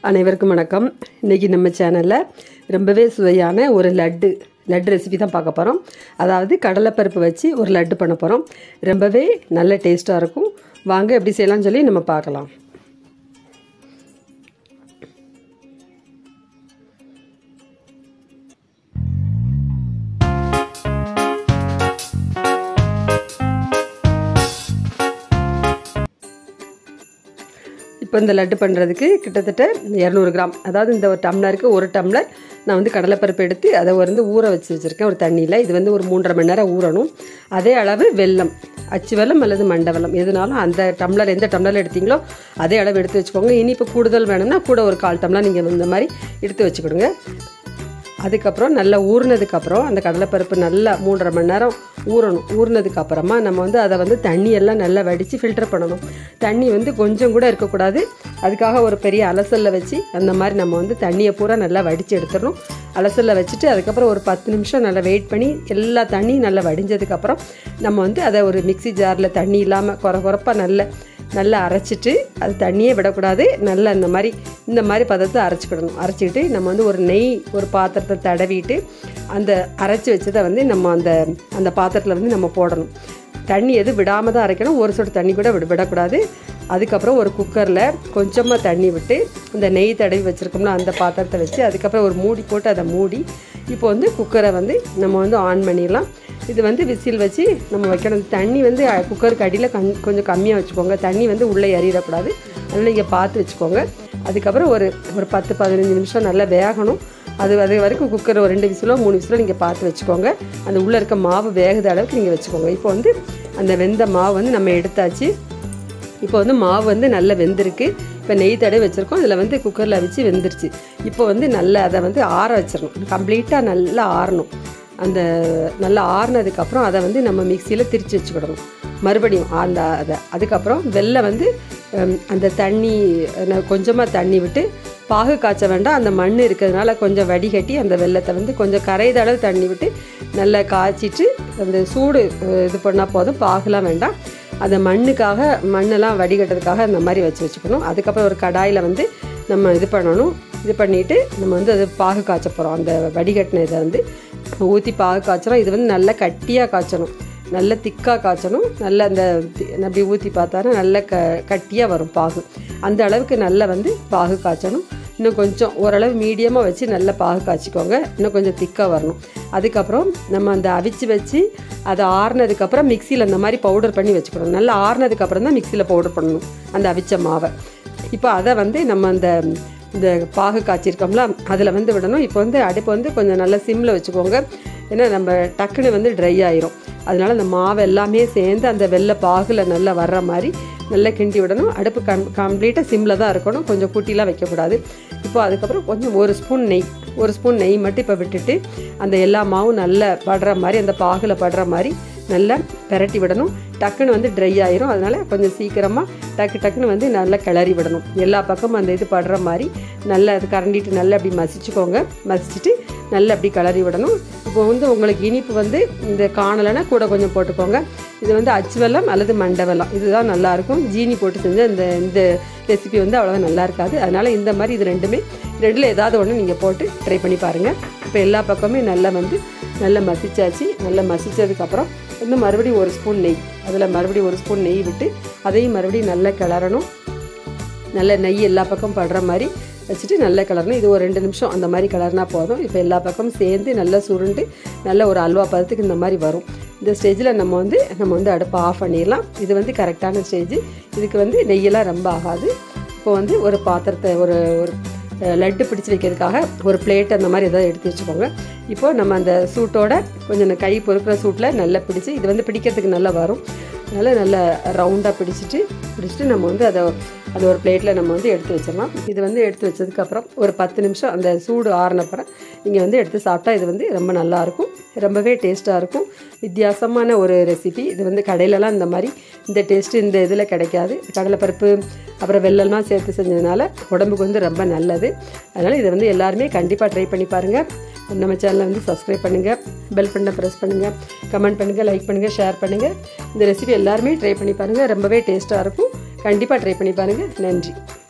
அனைவருக்கும் வணக்கம் இன்றைக்கி நம்ம சேனலில் ரொம்பவே சுவையான ஒரு லட்டு லட்டு ரெசிபி தான் பார்க்க போகிறோம் அதாவது கடலைப்பருப்பு வச்சு ஒரு லட்டு பண்ண போகிறோம் ரொம்பவே நல்ல டேஸ்ட்டாக இருக்கும் வாங்க எப்படி செய்யலாம்னு சொல்லி நம்ம பார்க்கலாம் இப்போ இந்த லட்டு பண்ணுறதுக்கு கிட்டத்தட்ட இரநூறு கிராம் அதாவது இந்த ஒரு டம்ளருக்கு ஒரு டம்ளர் நான் வந்து கடலைப்பருப்பு எடுத்து அதை வந்து ஊற வச்சு வச்சுருக்கேன் ஒரு தண்ணியில் இது வந்து ஒரு மூன்றரை மணி நேரம் ஊறணும் அதே அளவு வெல்லம் அச்சு வெல்லம் அல்லது மண்டை வெல்லம் எதுனாலும் அந்த டம்ளர் எந்த டம்ளர் எடுத்தீங்களோ அதே அளவு எடுத்து வச்சுக்கோங்க இனிப்பு கூடுதல் வேணும்னா கூட ஒரு கால் டம்ளர் நீங்கள் இந்த மாதிரி எடுத்து வச்சுக்கிடுங்க அதுக்கப்புறம் நல்லா ஊறினதுக்கப்புறம் அந்த கடலைப்பருப்பு நல்லா மூன்றரை மணி நேரம் ஊறணும் ஊறினதுக்கு அப்புறமா நம்ம வந்து அதை வந்து தண்ணியெல்லாம் நல்லா வடித்து ஃபில்டர் பண்ணணும் தண்ணி வந்து கொஞ்சம் கூட இருக்கக்கூடாது அதுக்காக ஒரு பெரிய அலசலில் வச்சு அந்த மாதிரி நம்ம வந்து தண்ணியை பூரா நல்லா வடித்து எடுத்துடணும் அலசலில் வச்சுட்டு அதுக்கப்புறம் ஒரு பத்து நிமிஷம் நல்லா வெயிட் பண்ணி எல்லா தண்ணியும் நல்லா வடிஞ்சதுக்கப்புறம் நம்ம வந்து அதை ஒரு மிக்சி ஜாரில் தண்ணி இல்லாமல் குறை குறைப்பாக நல்ல நல்லா அரைச்சிட்டு அது தண்ணியே விடக்கூடாது நல்லா இந்த மாதிரி இந்த மாதிரி பதத்தை அரைச்சிக்கிடணும் அரைச்சிக்கிட்டு நம்ம வந்து ஒரு நெய் ஒரு பாத்திரத்தை தடவிட்டு அந்த அரைச்சி வச்சதை வந்து நம்ம அந்த அந்த பாத்திரத்தில் வந்து நம்ம போடணும் தண்ணி எது விடாமல் தான் அரைக்கணும் ஒரு சொட்டு தண்ணி கூட விட விடக்கூடாது அதுக்கப்புறம் ஒரு குக்கரில் கொஞ்சமாக தண்ணி விட்டு இந்த நெய் தடவி வச்சுருக்கோம்னா அந்த பாத்திரத்தை வச்சு அதுக்கப்புறம் ஒரு மூடி போட்டு அதை மூடி இப்போ வந்து குக்கரை வந்து நம்ம வந்து ஆன் பண்ணிடலாம் இது வந்து விசில் வச்சு நம்ம வைக்கணும் தண்ணி வந்து குக்கருக்கு அடியில் கண் கொஞ்சம் கம்மியாக வச்சுக்கோங்க தண்ணி வந்து உள்ளே எறிடக்கூடாது அதனால் நீங்கள் பார்த்து வச்சுக்கோங்க அதுக்கப்புறம் ஒரு ஒரு பத்து பதினஞ்சு நிமிஷம் நல்லா வேகணும் அது அது வரைக்கும் குக்கர் ஒரு ரெண்டு விசிலோ மூணு விசிலோ நீங்கள் பார்த்து வச்சுக்கோங்க அந்த உள்ளே இருக்க மாவு வேகுத அளவுக்கு நீங்கள் வச்சுக்கோங்க இப்போ வந்து அந்த வெந்த மாவு வந்து நம்ம எடுத்தாச்சு இப்போ வந்து மாவு வந்து நல்லா வெந்திருக்கு இப்போ நெய் தடவை வச்சுருக்கோம் இதில் வந்து குக்கரில் வச்சு வெந்துருச்சு இப்போ வந்து நல்லா அதை வந்து ஆற வச்சிடணும் கம்ப்ளீட்டாக நல்லா ஆறணும் அந்த நல்லா ஆறுனதுக்கப்புறம் அதை வந்து நம்ம மிக்சியில் திரித்து வச்சுக்கிடணும் மறுபடியும் அந்த அதை அதுக்கப்புறம் வெள்ளை வந்து அந்த தண்ணி கொஞ்சமாக தண்ணி விட்டு பாகு காய்ச்ச வேண்டாம் அந்த மண் இருக்கிறதுனால கொஞ்சம் வடிகட்டி அந்த வெள்ளத்தை வந்து கொஞ்சம் கரைத அளவு தண்ணி விட்டு நல்லா காய்ச்சிட்டு அந்த சூடு இது பண்ணால் போதும் பாகுலாம் வேண்டாம் அந்த மண்ணுக்காக மண்ணெல்லாம் வடிகட்டுறதுக்காக அந்த மாதிரி வச்சு வச்சுக்கணும் அதுக்கப்புறம் ஒரு கடாயில் வந்து நம்ம இது பண்ணணும் இது பண்ணிவிட்டு நம்ம வந்து அது பாகு காய்ச்ச போகிறோம் அந்த வடிகட்டின இதை வந்து ஊற்றி பாகு காய்ச்சணும் இது வந்து நல்லா கட்டியாக காய்ச்சணும் நல்ல திக்காக காய்ச்சணும் நல்ல அந்த அப்படி ஊற்றி பார்த்தானா நல்ல க கட்டியாக வரும் பாகு அந்த அளவுக்கு நல்லா வந்து பாகு காய்ச்சணும் இன்னும் கொஞ்சம் ஓரளவு மீடியமாக வச்சு நல்லா பாகு காய்ச்சிக்கோங்க இன்னும் கொஞ்சம் திக்காக வரணும் அதுக்கப்புறம் நம்ம அந்த அவிச்சு வச்சு அதை ஆறுனதுக்கப்புறம் மிக்சியில் அந்த மாதிரி பவுடர் பண்ணி வச்சுக்கணும் நல்லா ஆறுனதுக்கப்புறம் தான் மிக்சியில் பவுடர் பண்ணணும் அந்த அவிச்ச மாவை இப்போ அதை வந்து நம்ம அந்த இந்த பாகு காய்ச்சிருக்கோம்ல அதில் வந்து விடணும் இப்போ வந்து அடுப்பு வந்து கொஞ்சம் நல்லா சிம்மில் வச்சுக்கோங்க ஏன்னா நம்ம டக்குன்னு வந்து ட்ரை ஆயிரும் அதனால் அந்த மாவு எல்லாமே சேர்ந்து அந்த வெள்ளை பாகில் நல்லா வர்ற மாதிரி நல்லா கிண்டி விடணும் அடுப்பு கம் கம்ப்ளீட்டாக சிம்மில் தான் இருக்கணும் கொஞ்சம் கூட்டிலாம் வைக்கக்கூடாது இப்போ அதுக்கப்புறம் கொஞ்சம் ஒரு ஸ்பூன் நெய் ஒரு ஸ்பூன் நெய் மட்டும் இப்போ விட்டுட்டு அந்த எல்லா மாவும் நல்லா படுற மாதிரி அந்த பாகில் படுற மாதிரி நல்லா பெரட்டி விடணும் டக்குன்னு வந்து ட்ரை ஆயிரும் அதனால் கொஞ்சம் சீக்கிரமாக டக்கு டக்குன்னு வந்து நல்லா கிளறி விடணும் எல்லா பக்கமும் அந்த இது படுற மாதிரி நல்லா அது கரண்டிட்டு நல்லா அப்படி மசிச்சுக்கோங்க மசிச்சுட்டு நல்லா அப்படி கிளறி விடணும் இப்போ வந்து உங்களுக்கு இனிப்பு வந்து இந்த காணலைன்னா கூட கொஞ்சம் போட்டுக்கோங்க இது வந்து அச்சு வெல்லம் அல்லது மண்டை வெல்லம் இதுதான் நல்லாயிருக்கும் ஜீனி போட்டு செஞ்ச இந்த இந்த ரெசிபி வந்து அவ்வளோவா நல்லா இருக்காது அதனால் இந்த மாதிரி இது ரெண்டுமே ரெண்டில் ஏதாவது ஒன்று நீங்கள் போட்டு ட்ரை பண்ணி பாருங்கள் இப்போ எல்லா பக்கமே நல்லா வந்து நல்லா மசிச்சாச்சு நல்லா மசித்ததுக்கப்புறம் இன்னும் மறுபடியும் ஒரு ஸ்பூன் நெய் அதில் மறுபடியும் ஒரு ஸ்பூன் நெய் விட்டு அதையும் மறுபடியும் நல்லா கிளறணும் நல்ல நெய் எல்லா பக்கம் படுற மாதிரி வச்சுட்டு நல்லா கிளறணும் இது ஒரு ரெண்டு நிமிஷம் அந்த மாதிரி கிளறினா போதும் இப்போ எல்லா பக்கமும் சேர்ந்து நல்லா சுருண்டு நல்ல ஒரு அல்வா பதத்துக்கு இந்த மாதிரி வரும் இந்த ஸ்டேஜில் நம்ம வந்து நம்ம வந்து அடுப்பை ஆஃப் பண்ணிடலாம் இது வந்து கரெக்டான ஸ்டேஜ் இதுக்கு வந்து நெய்யெல்லாம் ரொம்ப ஆகாது இப்போ வந்து ஒரு பாத்திரத்தை ஒரு ஒரு லட்டு பிடிச்சி வைக்கிறதுக்காக ஒரு பிளேட் அந்த மாதிரி எதாவது எடுத்து வச்சுக்கோங்க இப்போது நம்ம அந்த சூட்டோட கொஞ்சம் கை பொறுக்கிற சூட்டில் நல்லா பிடிச்சி இது வந்து பிடிக்கிறதுக்கு நல்லா வரும் அதனால் நல்லா ரவுண்டாக பிடிச்சிட்டு பிடிச்சிட்டு நம்ம வந்து அதை அது ஒரு பிளேட்டில் நம்ம வந்து எடுத்து வச்சிடலாம் இது வந்து எடுத்து வச்சதுக்கப்புறம் ஒரு பத்து நிமிஷம் அந்த சூடு ஆறினப்புறம் நீங்கள் வந்து எடுத்து சாப்பிட்டா இது வந்து ரொம்ப நல்லாயிருக்கும் ரொம்பவே டேஸ்ட்டாக இருக்கும் வித்தியாசமான ஒரு ரெசிபி இது வந்து கடையிலலாம் இந்த மாதிரி இந்த டேஸ்ட்டு இந்த இதில் கிடைக்காது கடலைப்பருப்பு அப்புறம் வெள்ளம்லாம் சேர்த்து செஞ்சதுனால உடம்புக்கு வந்து ரொம்ப நல்லது அதனால் இதை வந்து எல்லாருமே கண்டிப்பாக ட்ரை பண்ணி பாருங்கள் நம்ம சேனலை வந்து சப்ஸ்கிரைப் பண்ணுங்கள் பெல் பட்டனை ப்ரெஸ் பண்ணுங்கள் கமெண்ட் பண்ணுங்கள் லைக் பண்ணுங்கள் ஷேர் பண்ணுங்கள் இந்த ரெசிபி எல்லாருமே ட்ரை பண்ணி பாருங்கள் ரொம்பவே டேஸ்ட்டாக இருக்கும் கண்டிப்பாக ட்ரை பண்ணி பாருங்கள் நன்றி